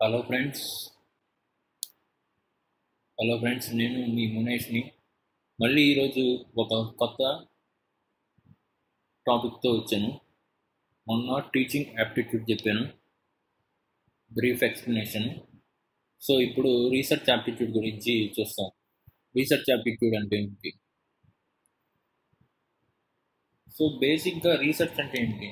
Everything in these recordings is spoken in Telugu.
హలో ఫ్రెండ్స్ హలో ఫ్రెండ్స్ నేను మీ మునేష్ని మళ్ళీ ఈరోజు ఒక కొత్త టాపిక్తో వచ్చాను మొన్న టీచింగ్ యాప్టిట్యూడ్ చెప్పాను బ్రీఫ్ ఎక్స్ప్లెనేషన్ సో ఇప్పుడు రీసెర్చ్ యాప్టిట్యూడ్ గురించి చూస్తాం రీసెర్చ్ యాప్టిట్యూడ్ అంటే ఏంటి సో బేసిక్గా రీసెర్చ్ అంటే ఏంటి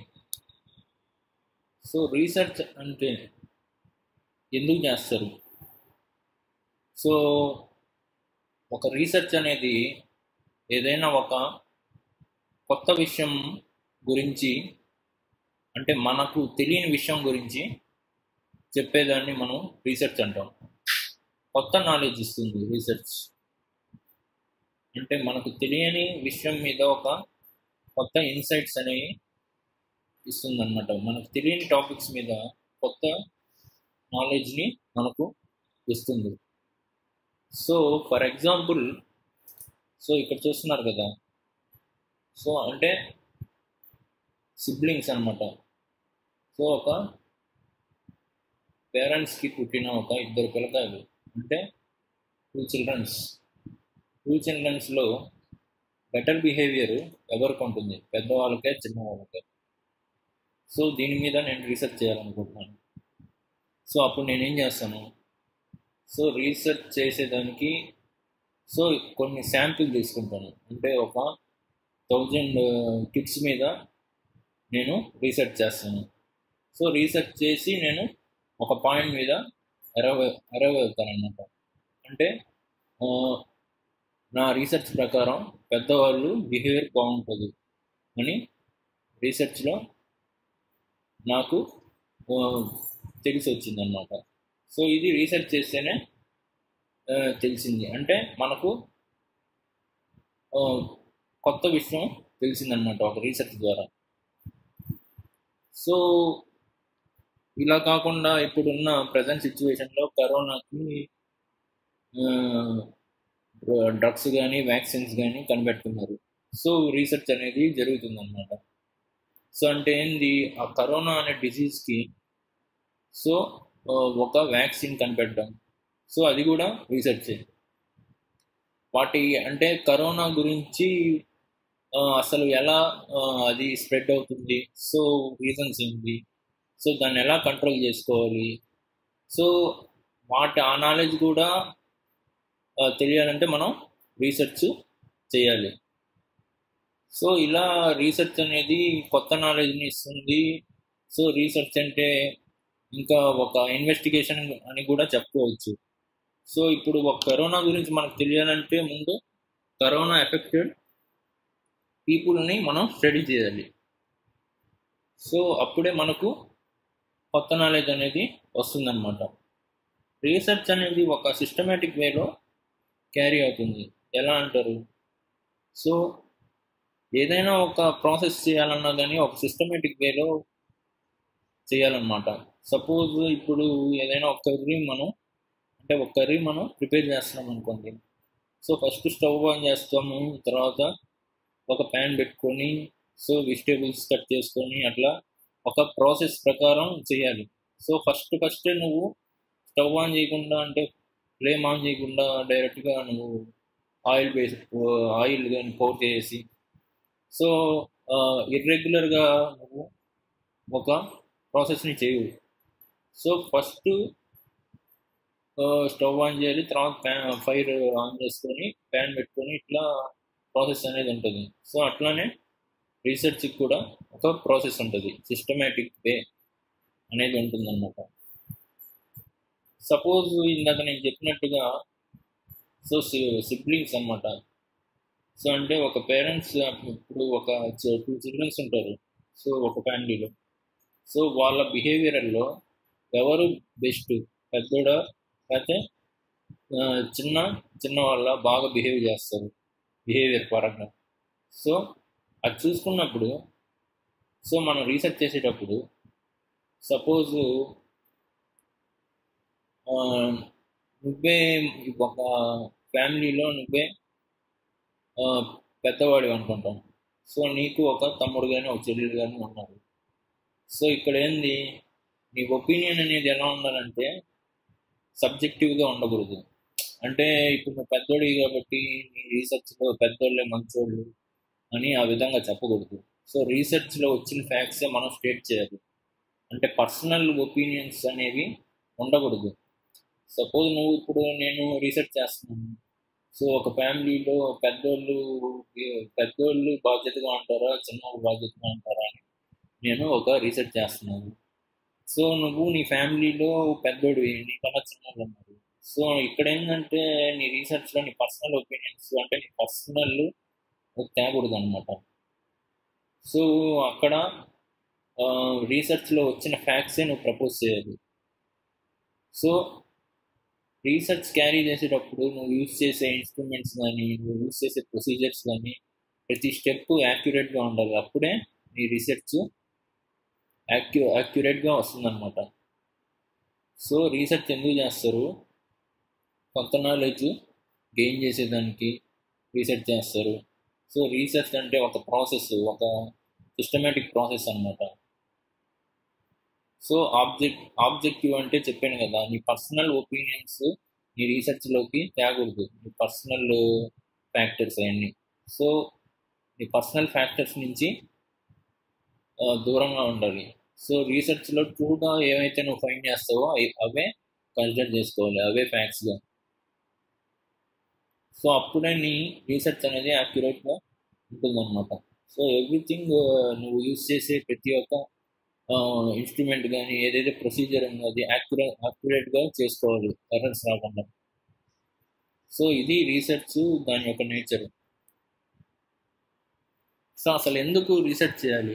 సో రీసెర్చ్ అంటే ఎందుకు చేస్తారు సో ఒక రీసెర్చ్ అనేది ఏదైనా ఒక కొత్త విషయం గురించి అంటే మనకు తెలియని విషయం గురించి చెప్పేదాన్ని మనం రీసెర్చ్ అంటాం కొత్త నాలెడ్జ్ ఇస్తుంది రీసెర్చ్ అంటే మనకు తెలియని విషయం మీద ఒక కొత్త ఇన్సైట్స్ అనేవి ఇస్తుంది అనమాట మనకు తెలియని టాపిక్స్ మీద కొత్త నాలెడ్జ్ని మనకు ఇస్తుంది సో ఫర్ ఎగ్జాంపుల్ సో ఇక్కడ చూస్తున్నారు కదా సో అంటే సిబ్లింగ్స్ అనమాట సో ఒక పేరెంట్స్కి పుట్టిన ఒక ఇద్దరు పిల్లకాయలు అంటే టూ చిల్డ్రన్స్ టూ చిల్డ్రన్స్లో బెటర్ బిహేవియర్ ఎవరికి ఉంటుంది పెద్దవాళ్ళకే చిన్నవాళ్ళకే సో దీని మీద నేను రీసెర్చ్ చేయాలనుకుంటున్నాను సో అప్పుడు నేనేం చేస్తాను సో రీసెర్చ్ చేసేదానికి సో కొన్ని శాంపిల్ తీసుకుంటాను అంటే ఒక థౌజండ్ కిడ్స్ మీద నేను రీసెర్చ్ చేస్తాను సో రీసెర్చ్ చేసి నేను ఒక పాయింట్ మీద అరవై అరవై వెళ్తాను అనమాట అంటే నా రీసెర్చ్ ప్రకారం పెద్దవాళ్ళు బిహేవియర్ బాగుంటుంది అని రీసెర్చ్లో నాకు తెలిసి వచ్చింది అనమాట సో ఇది రీసెర్చ్ చేస్తేనే తెలిసింది అంటే మనకు కొత్త విషయం తెలిసిందనమాట ఒక రీసెర్చ్ ద్వారా సో ఇలా కాకుండా ఇప్పుడున్న ప్రజెంట్ సిచ్యువేషన్లో కరోనాకి డ్రగ్స్ కానీ వ్యాక్సిన్స్ కానీ కనిపెడుతున్నారు సో రీసెర్చ్ అనేది జరుగుతుందన్నమాట సో అంటే ఏంది ఆ కరోనా అనే డిసీజ్కి సో ఒక వ్యాక్సిన్ కనిపెట్టడం సో అది కూడా రీసెర్చ్ వాటి అంటే కరోనా గురించి అసలు ఎలా అది స్ప్రెడ్ అవుతుంది సో రీజన్స్ ఏంటి సో దాన్ని ఎలా కంట్రోల్ చేసుకోవాలి సో వాటి ఆ నాలెడ్జ్ కూడా తెలియాలంటే మనం రీసెర్చ్ చేయాలి సో ఇలా రీసెర్చ్ అనేది కొత్త నాలెడ్జ్ని ఇస్తుంది సో రీసెర్చ్ అంటే ఇంకా ఒక ఇన్వెస్టిగేషన్ అని కూడా చెప్పుకోవచ్చు సో ఇప్పుడు ఒక కరోనా గురించి మనకు తెలియాలంటే ముందు కరోనా ఎఫెక్టెడ్ పీపుల్ని మనం స్టడీ చేయాలి సో అప్పుడే మనకు కొత్త నాలెడ్జ్ అనేది వస్తుందన్నమాట రీసెర్చ్ అనేది ఒక సిస్టమేటిక్ వేలో క్యారీ అవుతుంది ఎలా అంటారు సో ఏదైనా ఒక ప్రాసెస్ చేయాలన్నా కానీ ఒక సిస్టమేటిక్ వేలో చేయాలన్నమాట సపోజ్ ఇప్పుడు ఏదైనా ఒక కర్రీ మనం అంటే ఒక కర్రీ మనం ప్రిపేర్ చేస్తున్నాం అనుకోండి సో ఫస్ట్ స్టవ్ ఆన్ చేస్తాము తర్వాత ఒక ప్యాన్ పెట్టుకొని సో వెజిటేబుల్స్ కట్ చేసుకొని అట్లా ఒక ప్రాసెస్ ప్రకారం చేయాలి సో ఫస్ట్ ఫస్ట్ నువ్వు స్టవ్ ఆన్ చేయకుండా అంటే ఫ్లేమ్ ఆన్ చేయకుండా డైరెక్ట్గా నువ్వు ఆయిల్ బేస్ ఆయిల్ కానీ పౌర్ చేసి సో ఇర్రెగ్యులర్గా నువ్వు ఒక ప్రాసెస్ని చేయవు సో ఫస్ట్ స్టవ్ ఆన్ చేయాలి తర్వాత ప్యాన్ ఫైర్ ఆన్ చేసుకొని ప్యాన్ పెట్టుకొని ఇట్లా ప్రాసెస్ అనేది ఉంటుంది సో అట్లానే రీసెర్చ్కి కూడా ఒక ప్రాసెస్ ఉంటుంది సిస్టమేటిక్ వే అనేది ఉంటుందన్నమాట సపోజ్ ఇందాక నేను చెప్పినట్టుగా సో సిబ్లింగ్స్ అనమాట సో అంటే ఒక పేరెంట్స్ ఇప్పుడు ఒక టూ చిల్డ్రన్స్ ఉంటారు సో ఒక ఫ్యామిలీలో సో వాళ్ళ బిహేవియర్లో ఎవరు బెస్ట్ పెద్దోడా లేకపోతే చిన్న చిన్న వాళ్ళ బాగా బిహేవ్ చేస్తారు బిహేవియర్ పరంగా సో అది చూసుకున్నప్పుడు సో మనం రీసెర్చ్ చేసేటప్పుడు సపోజ్ నువ్వే ఒక ఫ్యామిలీలో నువ్వే పెద్దవాడి అనుకుంటాం సో నీకు ఒక తమ్ముడు కానీ ఒక చెల్లెలు కానీ ఉన్నారు సో ఇక్కడ ఏంది నీ ఒపీనియన్ అనేది ఎలా ఉండాలంటే సబ్జెక్టివ్గా ఉండకూడదు అంటే ఇప్పుడు నువ్వు పెద్దోడి కాబట్టి నీ రీసెర్చ్లో పెద్దోళ్ళే మంచోళ్ళు అని ఆ విధంగా చెప్పకూడదు సో రీసెర్చ్లో వచ్చిన ఫ్యాక్ట్సే మనం స్టేట్ చేయాలి అంటే పర్సనల్ ఒపీనియన్స్ అనేవి ఉండకూడదు సపోజ్ నువ్వు ఇప్పుడు నేను రీసెర్చ్ చేస్తున్నాను సో ఒక ఫ్యామిలీలో పెద్దోళ్ళు పెద్దోళ్ళు బాధ్యతగా ఉంటారా చిన్నోళ్ళు బాధ్యతగా ఉంటారా అని నేను ఒక రీసెర్చ్ చేస్తున్నాను సో నువ్వు నీ ఫ్యామిలీలో పెద్దోడివి నీకన్నా చిన్నోళ్ళు ఉన్నారు సో ఇక్కడ ఏంటంటే నీ రీసెర్చ్లో నీ పర్సనల్ ఒపీనియన్స్ అంటే నీ పర్సనల్ తేకూడదు అనమాట సో అక్కడ రీసెర్చ్లో వచ్చిన ఫ్యాక్ట్సే నువ్వు ప్రపోజ్ చేయాలి సో రీసెర్చ్ క్యారీ చేసేటప్పుడు నువ్వు యూజ్ చేసే ఇన్స్ట్రుమెంట్స్ కానీ నువ్వు యూజ్ చేసే ప్రొసీజర్స్ కానీ ప్రతి స్టెప్ యాక్యురేట్గా ఉండాలి అప్పుడే నీ రీసెర్చ్ యాక్యూ యాక్యురేట్గా వస్తుందన్నమాట సో రీసెర్చ్ ఎందుకు చేస్తారు కొత్త నాలెడ్జ్ గెయిన్ చేసేదానికి రీసెర్చ్ చేస్తారు సో రీసెర్చ్ అంటే ఒక ప్రాసెస్ ఒక సిస్టమేటిక్ ప్రాసెస్ అనమాట సో ఆబ్జెక్ట్ ఆబ్జెక్టివ్ అంటే చెప్పాను కదా నీ పర్సనల్ ఒపీనియన్స్ నీ రీసెర్చ్లోకి తేకూడదు నీ పర్సనల్ ఫ్యాక్టర్స్ అవన్నీ సో నీ పర్సనల్ ఫ్యాక్టర్స్ నుంచి దూరంగా ఉండాలి సో రీసెర్చ్లో ట్రూగా ఏవైతే నువ్వు ఫైండ్ చేస్తావో అవే కన్సిడర్ చేసుకోవాలి అవే ఫ్యాక్ట్స్గా సో అప్పుడే నీ రీసెర్చ్ అనేది యాక్యురేట్గా ఉంటుందన్నమాట సో ఎవ్రీథింగ్ నువ్వు యూజ్ చేసే ప్రతి ఒక్క ఇన్స్ట్రుమెంట్ కానీ ఏదైతే ప్రొసీజర్ ఉందో అది యాక్యురేట్ యాక్యురేట్గా చేసుకోవాలి ఎర్రర్స్ రాకుండా సో ఇది రీసెర్చ్ దాని యొక్క నేచర్ సో అసలు ఎందుకు రీసెర్చ్ చేయాలి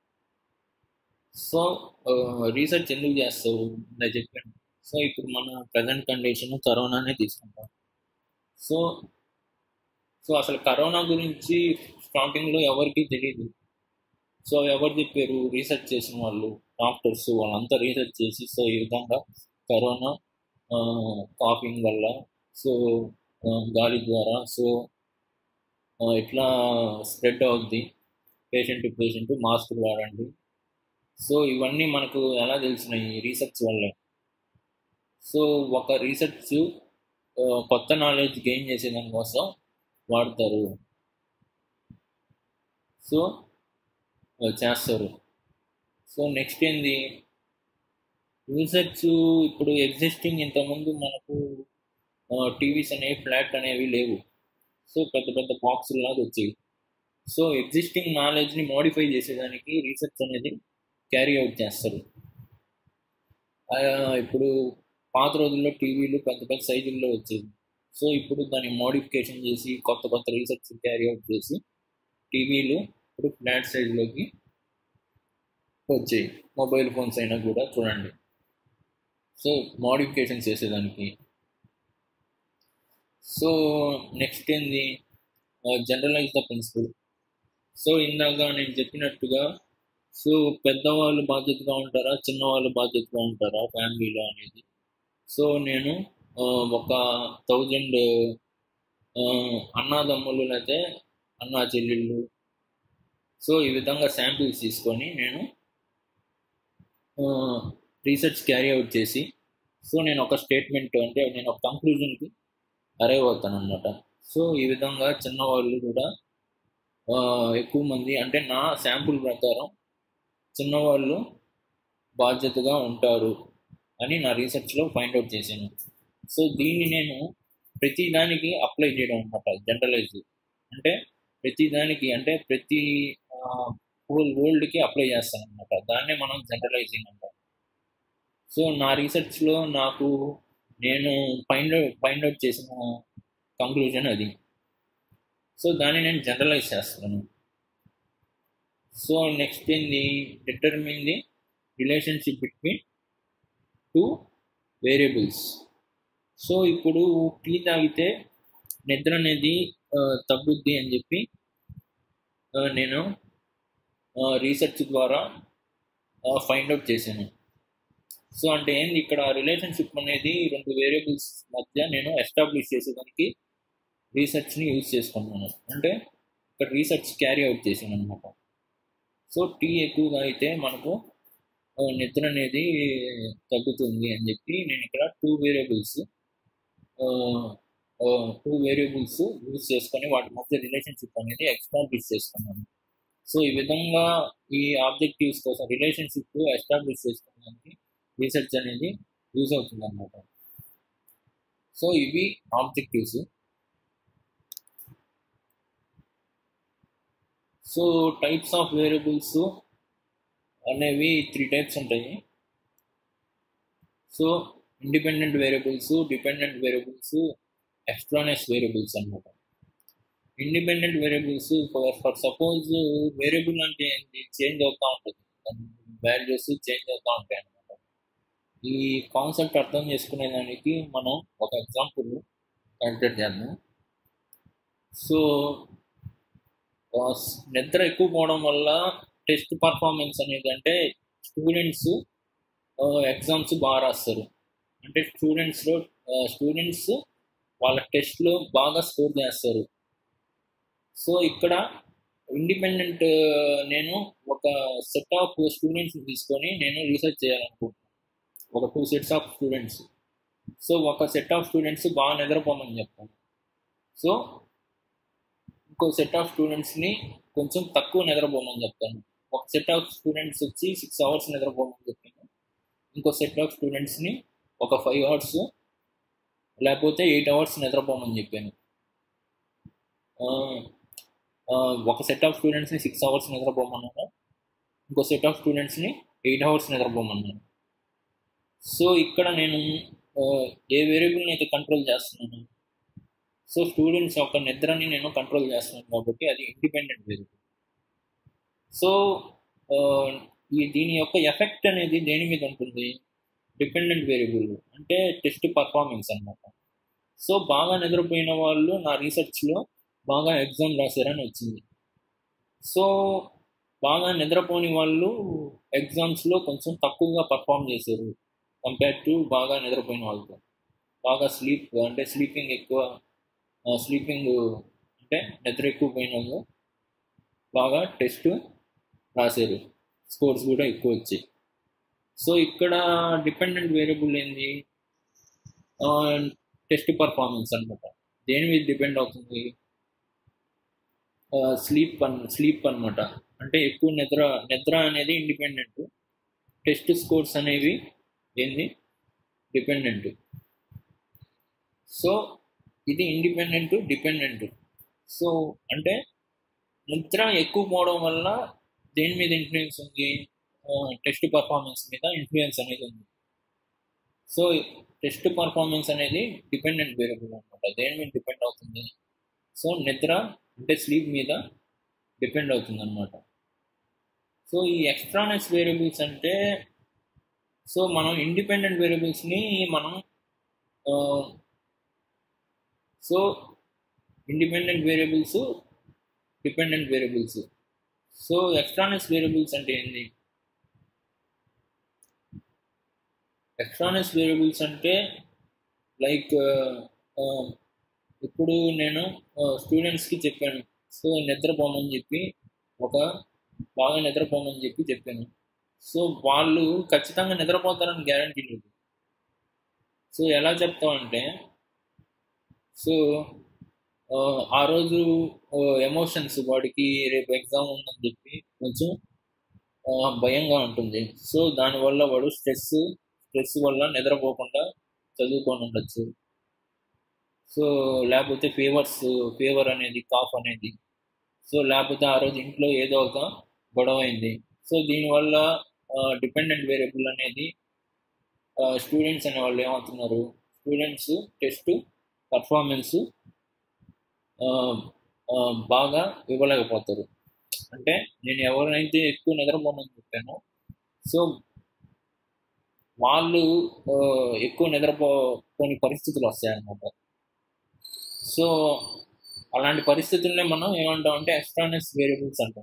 సో రీసెర్చ్ ఎందుకు చేస్తావు నేను చెప్పాను సో ఇప్పుడు మన ప్రజెంట్ కండిషన్ కరోనానే తీసుకుంటాం సో సో అసలు కరోనా గురించి స్టార్టింగ్లో ఎవరికి తెలియదు సో ఎవరు చెప్పారు రీసెర్చ్ చేసిన వాళ్ళు డాక్టర్స్ వాళ్ళంతా రీసెర్చ్ చేసి సో ఈ విధంగా కరోనా కాఫింగ్ వల్ల సో గాలి ద్వారా సో ఇట్లా స్ప్రెడ్ అవుద్ది పేషెంట్ టు పేషెంట్ మాస్కులు వాడండి సో ఇవన్నీ మనకు ఎలా తెలిసినాయి రీసెర్చ్ వల్లే సో ఒక రీసెర్చ్ కొత్త నాలెడ్జ్ గెయిన్ చేసేదాని కోసం వాడతారు సో చేస్తారు సో నెక్స్ట్ ఏంది రీసెర్చ్ ఇప్పుడు ఎగ్జిస్టింగ్ ఇంతకుముందు మనకు టీవీస్ అనేవి ఫ్లాట్ అనేవి లేవు సో పెద్ద పెద్ద బాక్స్ లాగా వచ్చేవి సో ఎగ్జిస్టింగ్ నాలెడ్జ్ని మోడిఫై చేసేదానికి రీసెర్చ్ అనేది క్యారీ అవుట్ చేస్తారు ఇప్పుడు పాత రోజుల్లో టీవీలు పెద్ద పెద్ద సైజుల్లో వచ్చేది సో ఇప్పుడు దాన్ని మోడిఫికేషన్ చేసి కొత్త కొత్త రీసెర్చ్ క్యారీ అవుట్ చేసి టీవీలు ఇప్పుడు ఫ్లాట్ సైజులోకి వచ్చాయి మొబైల్ ఫోన్స్ అయినా కూడా చూడండి సో మోడిఫికేషన్ చేసేదానికి సో నెక్స్ట్ ఏంది జనరలైజ్ ద ప్రిన్సిపల్ సో ఇందాక నేను చెప్పినట్టుగా సో పెద్దవాళ్ళు బాధ్యతగా ఉంటారా చిన్నవాళ్ళు బాధ్యతగా ఉంటారా ఫ్యామిలీలో అనేది సో నేను ఒక థౌజండ్ అన్నాదమ్ములు లేకపోతే అన్నా చెల్లెళ్ళు సో ఈ విధంగా శాంపిల్స్ తీసుకొని నేను రీసెర్చ్ క్యారీ అవుట్ చేసి సో నేను ఒక స్టేట్మెంట్ అంటే నేను ఒక కంక్లూజన్కి అరైవ్ అవుతాను అనమాట సో ఈ విధంగా చిన్నవాళ్ళు కూడా ఎక్కువ మంది అంటే నా శాంపుల్ ప్రకారం చిన్నవాళ్ళు బాధ్యతగా ఉంటారు అని నా రీసెర్చ్లో ఫైండ్ అవుట్ చేశాను సో దీన్ని నేను ప్రతి దానికి అప్లై చేయడం అనమాట జనరలైజ్ అంటే ప్రతి దానికి అంటే ప్రతి హోల్ వరల్డ్కి అప్లై చేస్తాను అనమాట దాన్నే మనం జనరలైజింగ్ అంటాం సో నా రీసెర్చ్లో నాకు నేను ఫైండ్ ఫైండ్ అవుట్ చేసిన కంక్లూజన్ అది సో దాన్ని నేను జనరలైజ్ చేస్తాను సో నెక్స్ట్ ఏంది determine the relationship between two variables so ఇప్పుడు టీ తాగితే నిద్ర అనేది తగ్గుద్ది అని చెప్పి నేను రీసెర్చ్ ద్వారా ఫైండ్ అవుట్ చేశాను సో అంటే ఏంది ఇక్కడ రిలేషన్షిప్ అనేది రెండు వేరియబుల్స్ మధ్య నేను ఎస్టాబ్లిష్ చేసేదానికి రీసెర్చ్ని యూజ్ చేసుకున్నాను అంటే ఇక్కడ రీసెర్చ్ క్యారీ అవుట్ చేశాను అనమాట సో టీ ఎక్కువగా అయితే మనకు నిద్ర అనేది తగ్గుతుంది అని చెప్పి నేను ఇక్కడ two variables two variables use చేసుకొని వాటి మధ్య రిలేషన్షిప్ అనేది ఎస్టాబ్లిష్ చేసుకున్నాను సో ఈ విధంగా ఈ ఆబ్జెక్టివ్స్ కోసం రిలేషన్షిప్ ఎస్టాబ్లిష్ చేసుకోవడానికి రీసెర్చ్ అనేది యూజ్ అవుతుంది అనమాట సో ఇవి objectives so types of variables అనేవి త్రీ టైప్స్ ఉంటాయి so independent variables dependent variables extraneous variables అనమాట independent variables for for suppose variable అంటే ఏంటి చేంజ్ అవుతూ ఉంటుంది వాల్యూస్ చేంజ్ అవుతూ ఉంటాయి అనమాట ఈ కాన్సెప్ట్ అర్థం చేసుకునే దానికి మనం ఒక ఎగ్జాంపుల్ కన్సిడర్ చేద్దాం సో నిద్ర ఎక్కువ పోవడం వల్ల టెస్ట్ పర్ఫార్మెన్స్ అనేది అంటే స్టూడెంట్స్ ఎగ్జామ్స్ బాగా రాస్తారు అంటే స్టూడెంట్స్లో స్టూడెంట్స్ వాళ్ళ టెస్ట్లో బాగా స్కోర్ చేస్తారు సో ఇక్కడ ఇండిపెండెంట్ నేను ఒక సెట్ ఆఫ్ స్టూడెంట్స్ తీసుకొని నేను రీసెర్చ్ చేయాలనుకుంటున్నాను ఒక two sets of students so ఒక సెట్ ఆఫ్ స్టూడెంట్స్ బాగా నిద్రపోమని చెప్తాను సో ఇంకో సెట్ ఆఫ్ స్టూడెంట్స్ని కొంచెం తక్కువ నిద్రపోమని చెప్తాను ఒక సెట్ ఆఫ్ స్టూడెంట్స్ వచ్చి సిక్స్ అవర్స్ నిద్రపోమని చెప్పాను ఇంకో సెట్ ఆఫ్ స్టూడెంట్స్ని ఒక ఫైవ్ అవర్స్ లేకపోతే ఎయిట్ అవర్స్ నిద్రపోమని చెప్పాను ఒక సెట్ ఆఫ్ స్టూడెంట్స్ని సిక్స్ అవర్స్ నిద్రపోమన్నాను ఇంకో సెట్ ఆఫ్ స్టూడెంట్స్ని ఎయిట్ అవర్స్ నిద్రపోమన్నాను సో ఇక్కడ నేను ఏ వేరియబుల్ని అయితే కంట్రోల్ చేస్తున్నాను సో స్టూడెంట్స్ యొక్క నిద్రని నేను కంట్రోల్ చేస్తున్నాను కాబట్టి అది ఇండిపెండెంట్ వేరియబుల్ సో ఈ దీని యొక్క ఎఫెక్ట్ అనేది దేని మీద ఉంటుంది డిపెండెంట్ వేరియబుల్ అంటే టెస్ట్ పర్ఫార్మెన్స్ అనమాట సో బాగా నిద్రపోయిన వాళ్ళు నా రీసెర్చ్లో బాగా ఎగ్జామ్ రాశారని వచ్చింది సో బాగా నిద్రపోని వాళ్ళు ఎగ్జామ్స్లో కొంచెం తక్కువగా పర్ఫామ్ చేశారు కంపేర్ టు బాగా నిద్రపోయిన వాళ్ళతో బాగా స్లీప్ అంటే స్లీపింగ్ ఎక్కువ స్లీపింగ్ అంటే నిద్ర ఎక్కువ పోయిన వాళ్ళు బాగా టెస్ట్ రాశారు స్కోర్స్ కూడా ఎక్కువ వచ్చాయి సో ఇక్కడ డిపెండెంట్ వేరియబుల్ ఏంది టెస్ట్ పర్ఫార్మెన్స్ అనమాట దేని మీద డిపెండ్ అవుతుంది స్లీప్ అన్ స్లీప్ అనమాట అంటే ఎక్కువ నిద్ర నిద్ర అనేది ఇండిపెండెంట్ టెస్ట్ స్కోర్స్ అనేవి ఏంది డిపెండెంట్ సో ఇది ఇండిపెండెంట్ డిపెండెంట్ సో అంటే నిద్ర ఎక్కువ పోవడం వల్ల దేని మీద ఇన్ఫ్లుయెన్స్ ఉంది టెస్ట్ పర్ఫార్మెన్స్ మీద ఇన్ఫ్లుయెన్స్ అనేది ఉంది సో టెస్ట్ పర్ఫార్మెన్స్ అనేది డిపెండెంట్ వేరియబుల్ అనమాట దేని మీద డిపెండ్ అవుతుంది సో నిద్ర అంటే స్లీప్ మీద డిపెండ్ అవుతుంది అనమాట సో ఈ ఎక్స్ట్రానెస్ వేరియబుల్స్ అంటే సో మనం ఇండిపెండెంట్ వేరియబుల్స్ని మనం so independent variables dependent variables so extraneous variables అంటే ఏంటి ఎక్స్ట్రానెస్ వేరియబుల్స్ అంటే లైక్ ఇప్పుడు నేను స్టూడెంట్స్కి చెప్పాను సో నిద్రపోమని చెప్పి ఒక బాగా నిద్రపోమని చెప్పి చెప్పాను సో వాళ్ళు ఖచ్చితంగా నిద్రపోతారని గ్యారంటీ లేదు సో ఎలా చెప్తామంటే సో ఆ రోజు ఎమోషన్స్ వాడికి రేపు ఎగ్జామ్ ఉందని చెప్పి కొంచెం భయంగా ఉంటుంది సో దానివల్ల వాడు స్ట్రెస్ స్ట్రెస్ వల్ల నిద్రపోకుండా చదువుకొని ఉండొచ్చు సో లేకపోతే ఫీవర్స్ ఫీవర్ అనేది కాఫ్ అనేది సో లేకపోతే ఆ రోజు ఇంట్లో ఏదో ఒక గొడవ అయింది సో దీనివల్ల డిపెండెంట్ వేరియబుల్ అనేది స్టూడెంట్స్ అనే వాళ్ళు ఏమవుతున్నారు స్టూడెంట్స్ టెస్ట్ పర్ఫార్మెన్స్ బాగా ఇవ్వలేకపోతారు అంటే నేను ఎవరైతే ఎక్కువ నిద్రపోమని చెప్పానో సో వాళ్ళు ఎక్కువ నిద్రపోని పరిస్థితులు వస్తాయన్నమాట సో అలాంటి పరిస్థితుల్ని మనం ఏమంటాం అంటే ఎక్స్ట్రానెస్ వేరియబుల్స్ అంటాం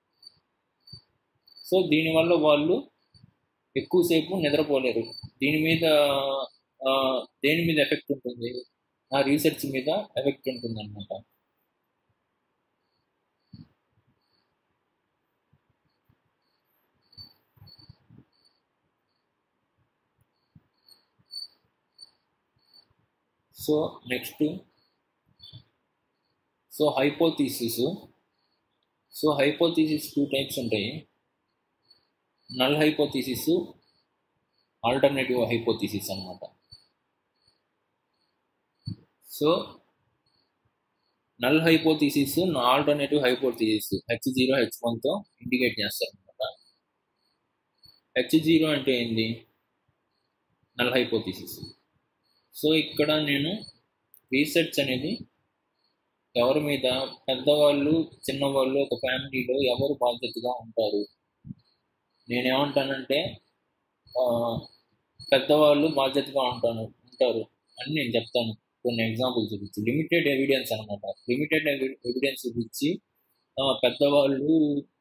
సో దీనివల్ల వాళ్ళు ఎక్కువసేపు నిద్రపోలేరు దీని మీద దేని మీద ఎఫెక్ట్ ఉంటుంది ఆ రీసెర్చ్ మీద ఎఫెక్ట్ ఉంటుంది అనమాట so next so hypothesis so hypothesis two types ఉంటాయి నల్ హైపోథీసిస్ ఆల్టర్నేటివ్ హైపోథీసిస్ అనమాట so null hypothesis alternative hypothesis H zero H వన్తో ఇండికేట్ చేస్తారు అనమాట హెచ్ జీరో అంటే ఏంది నల్ హైపోథీసిస్ సో ఇక్కడ నేను రీసెర్చ్ అనేది ఎవరి మీద పెద్దవాళ్ళు చిన్నవాళ్ళు ఒక ఫ్యామిలీలో ఎవరు బాధ్యతగా ఉంటారు నేనేమంటానంటే పెద్దవాళ్ళు బాధ్యతగా ఉంటాను ఉంటారు అని నేను చెప్తాను కొన్ని ఎగ్జాంపుల్ చూపించి లిమిటెడ్ ఎవిడెన్స్ అనమాట లిమిటెడ్ ఎవిడెన్స్ చూపించి పెద్దవాళ్ళు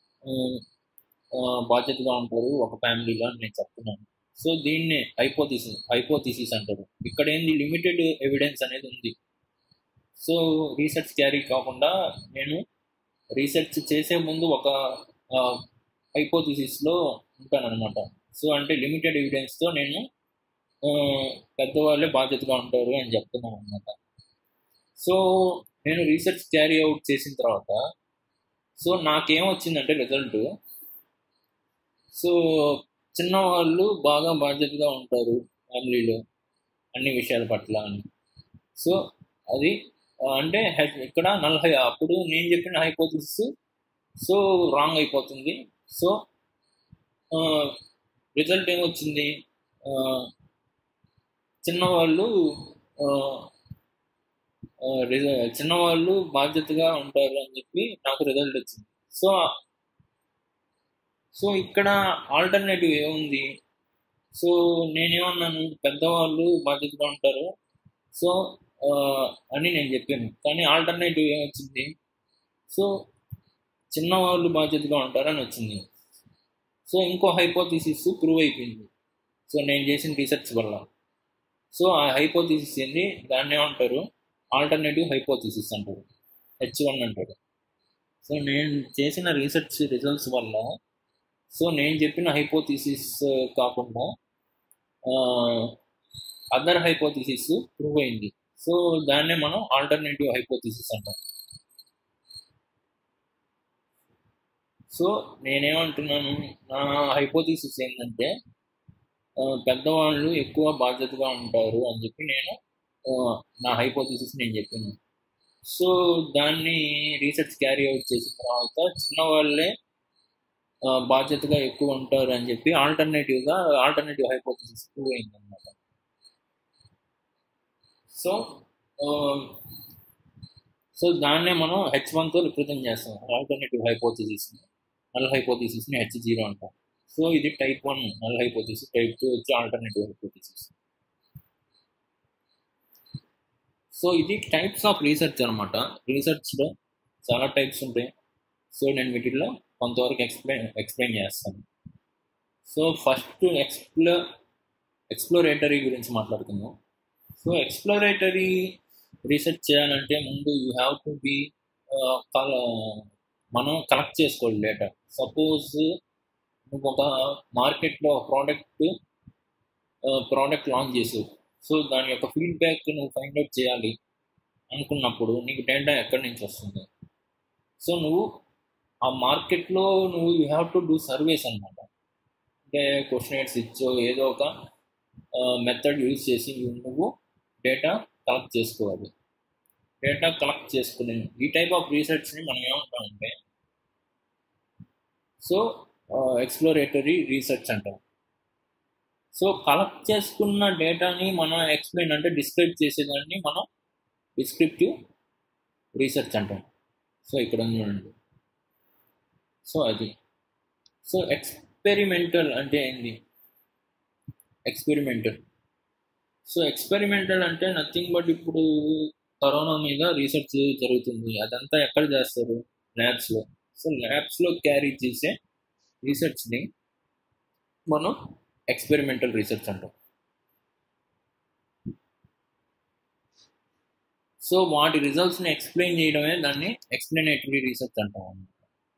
బాధ్యతగా ఉంటారు ఒక ఫ్యామిలీలో అని నేను చెప్తున్నాను సో దీన్నే హైపోథిసిస్ హైపోథిసిస్ అంటారు ఇక్కడ ఏంది లిమిటెడ్ ఎవిడెన్స్ అనేది ఉంది సో రీసెర్చ్ క్యారీ కాకుండా నేను రీసెర్చ్ చేసే ముందు ఒక హైపోథిసిస్లో ఉంటానన్నమాట సో అంటే లిమిటెడ్ ఎవిడెన్స్తో నేను పెద్దవాళ్ళే బాధ్యతగా ఉంటారు అని చెప్తున్నాను అనమాట సో నేను రీసెర్చ్ క్యారీ అవుట్ చేసిన తర్వాత సో నాకేమొచ్చిందంటే రిజల్ట్ సో చిన్నవాళ్ళు బాగా బాధ్యతగా ఉంటారు ఫ్యామిలీలో అన్ని విషయాల పట్ల అని సో అది అంటే ఇక్కడ నల్ హై అప్పుడు నేను చెప్పిన హైపోథిసిస్ సో రాంగ్ అయిపోతుంది సో రిజల్ట్ ఏమొచ్చింది చిన్నవాళ్ళు చిన్నవాళ్ళు బాధ్యతగా ఉంటారు అని చెప్పి నాకు రిజల్ట్ వచ్చింది సో సో ఇక్కడ ఆల్టర్నేటివ్ ఏముంది సో నేనేమన్నాను పెద్దవాళ్ళు బాధ్యతగా ఉంటారు సో అని నేను చెప్పాను కానీ ఆల్టర్నేటివ్ ఏమొచ్చింది సో చిన్నవాళ్ళు బాధ్యతగా ఉంటారని వచ్చింది సో ఇంకో హైపోథిసిస్ ప్రూవ్ అయిపోయింది సో నేను చేసిన రీసెర్చ్ వల్ల సో ఆ హైపోథిసిస్ ఏంది దాన్ని ఏమంటారు ఆల్టర్నేటివ్ హైపోథిసిస్ అంటారు హెచ్ వన్ అంటారు సో నేను చేసిన రీసెర్చ్ రిజల్ట్స్ వల్ల సో నేను చెప్పిన హైపోథిసిస్ కాకుండా అదర్ హైపోథిసిస్ ప్రూవ్ అయింది సో దాన్నే మనం ఆల్టర్నేటివ్ హైపోథిసిస్ అంటాం సో నేనేమంటున్నాను నా హైపోథిసిస్ ఏంటంటే పెద్దవాళ్ళు ఎక్కువ బాధ్యతగా ఉంటారు అని చెప్పి నేను నా హైపోథిసిస్ నేను చెప్పాను సో దాన్ని రీసెర్చ్ క్యారీ అవుట్ చేసిన తర్వాత చిన్నవాళ్ళే బాధ్యతగా ఎక్కువ ఉంటారు అని చెప్పి ఆల్టర్నేటివ్గా ఆల్టర్నేటివ్ హైపోథిసిస్ ప్రూవ్ అయిందన్నమాట సో సో దాన్నే మనం హెచ్ వన్తో రిప్రజెంట్ చేస్తాం ఆల్టర్నేటివ్ హైపోథిసిస్ని నల్ హైపోథిసిస్ని హెచ్ జీరో అంటాం సో ఇది type one null hypothesis type two వచ్చి ఆల్టర్నేటివ్ హైపోథిసిస్ సో ఇది టైప్స్ ఆఫ్ రీసెర్చ్ అనమాట రీసెర్చ్లో చాలా టైప్స్ ఉంటాయి సో నేను వీటిల్లో కొంతవరకు ఎక్స్ప్లెయిన్ ఎక్స్ప్లెయిన్ చేస్తాను సో ఫస్ట్ ఎక్స్ప్లో ఎక్స్ప్లోరేటరీ గురించి మాట్లాడుకుందాం సో ఎక్స్ప్లోరేటరీ రీసెర్చ్ చేయాలంటే ముందు యూ హ్యావ్ టు బి మనం కలెక్ట్ చేసుకోవాలి డేటా సపోజ్ నువ్వు ఒక మార్కెట్లో ప్రోడక్ట్ ప్రోడక్ట్ లాంచ్ చేసావు సో దాని యొక్క ఫీడ్బ్యాక్ నువ్వు ఫైండ్ అవుట్ చేయాలి అనుకున్నప్పుడు నీకు డేటా ఎక్కడి నుంచి వస్తుంది సో నువ్వు ఆ మార్కెట్లో నువ్వు you have to do surveys అనమాట అంటే క్వశ్చనేట్స్ ఇచ్చో ఏదో ఒక మెథడ్ యూజ్ చేసి నువ్వు డేటా కలెక్ట్ చేసుకోవాలి డేటా కలెక్ట్ చేసుకునే ఈ టైప్ ఆఫ్ రీసెర్చ్ని మనం ఏమంటామంటే సో ఎక్స్ప్లోరేటరీ రీసెర్చ్ అంటాం సో కలెక్ట్ చేసుకున్న డేటాని మనం ఎక్స్ప్లెయిన్ అంటే డిస్క్రైబ్ చేసేదాన్ని మనం డిస్క్రిప్టివ్ రీసెర్చ్ అంటాం సో ఇక్కడ చూడండి సో అది సో ఎక్స్పెరిమెంటల్ అంటే ఏంది ఎక్స్పెరిమెంటల్ సో ఎక్స్పెరిమెంటల్ అంటే నథింగ్ బట్ ఇప్పుడు కరోనా మీద రీసెర్చ్ జరుగుతుంది అదంతా ఎక్కడ చేస్తారు ల్యాబ్స్లో సో ల్యాబ్స్లో క్యారీ చేసే రీసెర్చ్ని మనం ఎక్స్పెరిమెంటల్ రీసెర్చ్ అంటాం సో వాటి రిజల్ట్స్ని ఎక్స్ప్లెయిన్ చేయడమే దాన్ని ఎక్స్ప్లెనేటరీ రీసెర్చ్ అంటాం అన్నమాట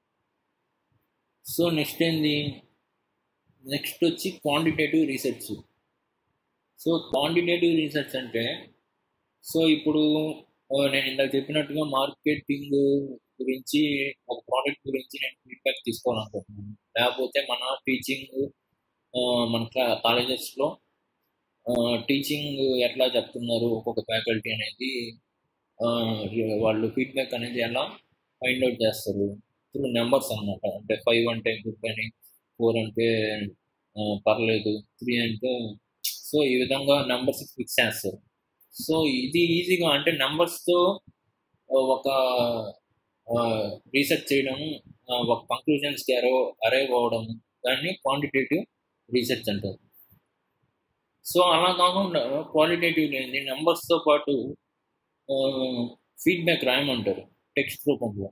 సో నెక్స్ట్ ఏంది నెక్స్ట్ వచ్చి quantitative research so quantitative research అంటే సో ఇప్పుడు ఆ, నేను ఇందాక చెప్పినట్టుగా మార్కెటింగ్ నేను ఇందాక చెప్పినట్టుగా మార్కెటింగ్ గురించి ఒక ప్రోడక్ట్ గురించి నేను ఫీడ్బ్యాక్ తీసుకోవాలనుకుంటున్నాను లేకపోతే మన టీచింగ్ మన కాలేజెస్లో టీచింగ్ ఎట్లా చెప్తున్నారు ఒక్కొక్క ఫ్యాకల్టీ అనేది ఆ, వాళ్ళు ఫీడ్బ్యాక్ అనేది ఎలా ఫైండ్ అవుట్ చేస్తారు త్రూ నెంబర్స్ అన్నమాట అంటే ఫైవ్ అంటే గుడ్ అని ఫోర్ అంటే ఆ, పర్లేదు త్రీ అంటే సో ఈ విధంగా నెంబర్స్ ఫిక్స్ చేస్తారు సో ఇది ఈజీగా అంటే నెంబర్స్తో ఒక రీసెర్చ్ చేయడం ఆ, ఒక కంక్లూజన్స్కి అరో అరైవ్ అవ్వడం దాన్ని క్వాంటిటేటివ్ రీసెర్చ్ అంటారు సో అలా కాకుండా క్వాలిటేటివ్ ఏంటి నెంబర్స్తో పాటు ఫీడ్బ్యాక్ రాయమంటారు టెక్స్ట్ రూపంలో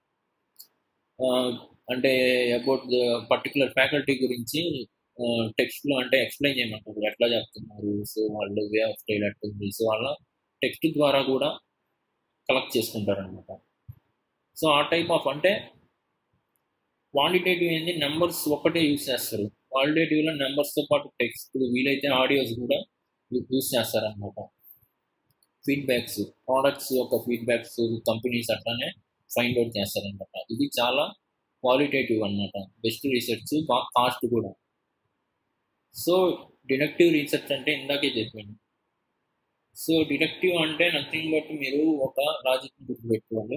ఆ, అంటే అబౌట్ ద పర్టికులర్ ఫ్యాకల్టీ గురించి టెక్స్ట్లో అంటే ఎక్స్ప్లెయిన్ చేయమంటారు ఎట్లా చెప్తున్నారు సో వాళ్ళు వే ఆఫ్ స్టైల్ ఎట్లుంది సో అలా టెక్స్ట్ ద్వారా కూడా కలెక్ట్ చేసుకుంటారు అనమాట సో ఆ టైప్ ఆఫ్ అంటే క్వాంటిటేటివ్ ఏంది నెంబర్స్ ఒక్కటే యూస్ చేస్తారు క్వాలిటేటివ్లో నెంబర్స్తో పాటు టెక్స్ట్ వీలైతే ఆడియోస్ కూడా యూస్ చేస్తారనమాట ఫీడ్బ్యాక్స్ ప్రోడక్ట్స్ యొక్క ఫీడ్బ్యాక్స్ కంపెనీస్ అట్లానే ఫైండ్ అవుట్ చేస్తారనమాట ఇది చాలా క్వాలిటేటివ్ అనమాట బెస్ట్ రీసెర్చ్ కాస్ట్ కూడా సో డిడక్టివ్ రీసెర్చ్ అంటే ఇందాకే చెప్పాను సో డిడక్టివ్ అంటే నథింగ్ బట్ మీరు ఒక లాజిక్ గుర్తుపెట్టుకోవాలి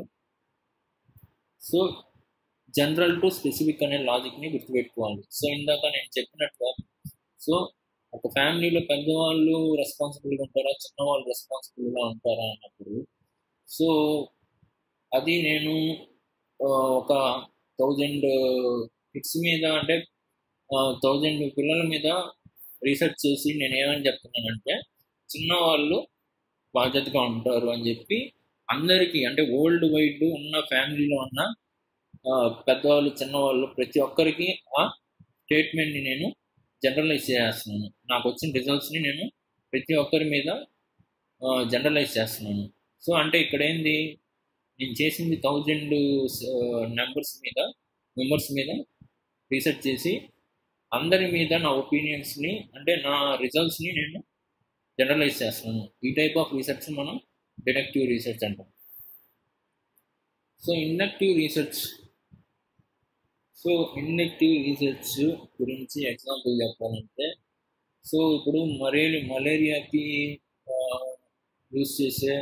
సో జనరల్ టు స్పెసిఫిక్ అనే లాజిక్ని గుర్తుపెట్టుకోవాలి సో ఇందాక నేను చెప్పినట్టుగా సో ఒక ఫ్యామిలీలో పెద్దవాళ్ళు రెస్పాన్సిబుల్గా ఉంటారా చిన్నవాళ్ళు రెస్పాన్సిబుల్గా ఉంటారా అన్నప్పుడు సో అది నేను ఆ, ఒక థౌజండ్ కిడ్స్ మీద అంటే థౌజండ్ పిల్లల మీద రీసెర్చ్ చేసి నేను ఏమని చెప్తున్నానంటే చిన్నవాళ్ళు బాధ్యతగా ఉంటారు అని చెప్పి అందరికీ అంటే వరల్డ్ వైడ్ ఉన్న ఫ్యామిలీలో ఉన్న ఆ, పెద్దవాళ్ళు చిన్నవాళ్ళు ప్రతి ఒక్కరికి ఆ స్టేట్మెంట్ని నేను జనరలైజ్ చేస్తున్నాను నాకు వచ్చిన రిజల్ట్స్ని నేను ప్రతి ఒక్కరి మీద జనరలైజ్ చేస్తున్నాను సో అంటే ఇక్కడ ఏంది నేను చేసింది థౌజండ్ నెంబర్స్ మీద మెంబర్స్ మీద రీసెర్చ్ చేసి అందరి మీద నా ఒపీనియన్స్ని అంటే నా రిజల్ట్స్ని నేను జనరలైజ్ చేస్తున్నాను ఈ టైప్ ఆఫ్ రీసెర్చ్ మనం డిడక్టివ్ రీసెర్చ్ అంటాం so inductive research so inductive research గురించి ఎగ్జాంపుల్ చెప్పాలంటే సో ఇప్పుడు మలేరి మలేరియాకి యూస్ చేసే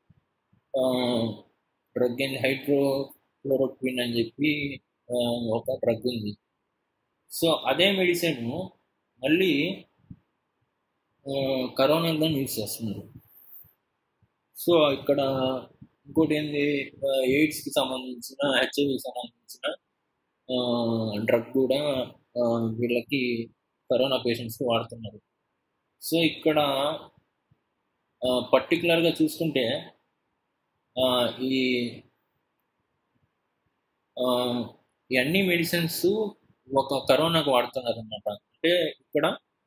డ్రగ్ అండ్ హైడ్రోక్లోరోక్విన్ అని చెప్పి ఆ, ఒక డ్రగ్ ఉంది సో అదే మెడిసిన్ మళ్ళీ కరోనాలో యూస్ చేస్తున్నారు సో ఇక్కడ ఇంకోటి ఏంది ఎయిడ్స్కి సంబంధించిన హెచ్ఐవికి సంబంధించిన డ్రగ్ కూడా ఆ, వీళ్ళకి కరోనా పేషెంట్స్కి వాడుతున్నారు సో ఇక్కడ పర్టికులర్గా చూసుకుంటే ఆ, ఈ ఆ, ఈ అన్ని మెడిసిన్స్ ఒక కరోనాకు వాడుతున్నారు అనమాట అంటే ఇక్కడ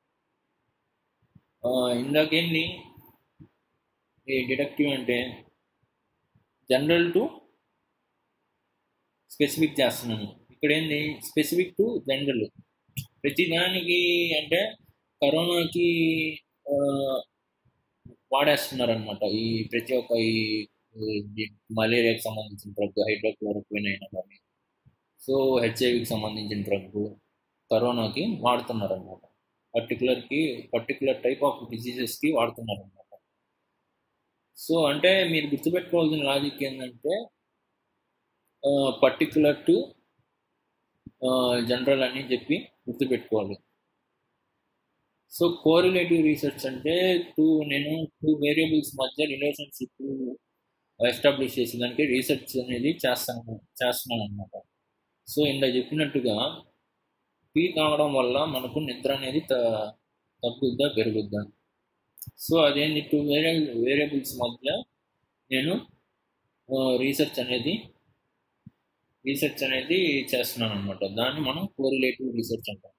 ఆ, ఇందాకేంది ఈ డిడక్టివ్ అంటే జనరల్ టు స్పెసిఫిక్ చేస్తున్నాను ఇక్కడ ఏంది స్పెసిఫిక్ టు జనరల్ ప్రతి దానికి అంటే కరోనాకి ఆ, వాడేస్తున్నారు అనమాట ఈ ప్రతి ఒక్క ఈ ఈ మలేరియాకి సంబంధించిన డ్రగ్ హైడ్రోక్లోరోక్విన్ అయినా కానీ సో హెచ్ఐవికి సంబంధించిన డ్రగ్ కరోనాకి వాడుతున్నారు అనమాట పర్టికులర్కి పర్టికులర్ టైప్ ఆఫ్ డిసీజెస్కి వాడుతున్నారు అనమాట సో అంటే మీరు గుర్తుపెట్టుకోవాల్సిన లాజిక్ ఏంటంటే పర్టికులర్ టు జనరల్ అని చెప్పి గుర్తుపెట్టుకోవాలి సో కోరిలేటివ్ రీసెర్చ్ అంటే టూ నేను టూ వేరియబుల్స్ మధ్య రిలేషన్షిప్ ఎస్టాబ్లిష్ చేసేదానికి రీసెర్చ్ అనేది చేస్తాను చేస్తున్నాను అనమాట సో ఇందాక చెప్పినట్టుగా టీ తాగడం వల్ల మనకు నిద్ర అనేది త తగ్గుద్దా పెరుగుద్దా సో అదేంటి టూ వేరే వేరియబుల్స్ మధ్య నేను రీసెర్చ్ అనేది రీసెర్చ్ అనేది చేస్తున్నాను అనమాట దాన్ని మనం కోరిలేటివ్ రీసెర్చ్ అంటాం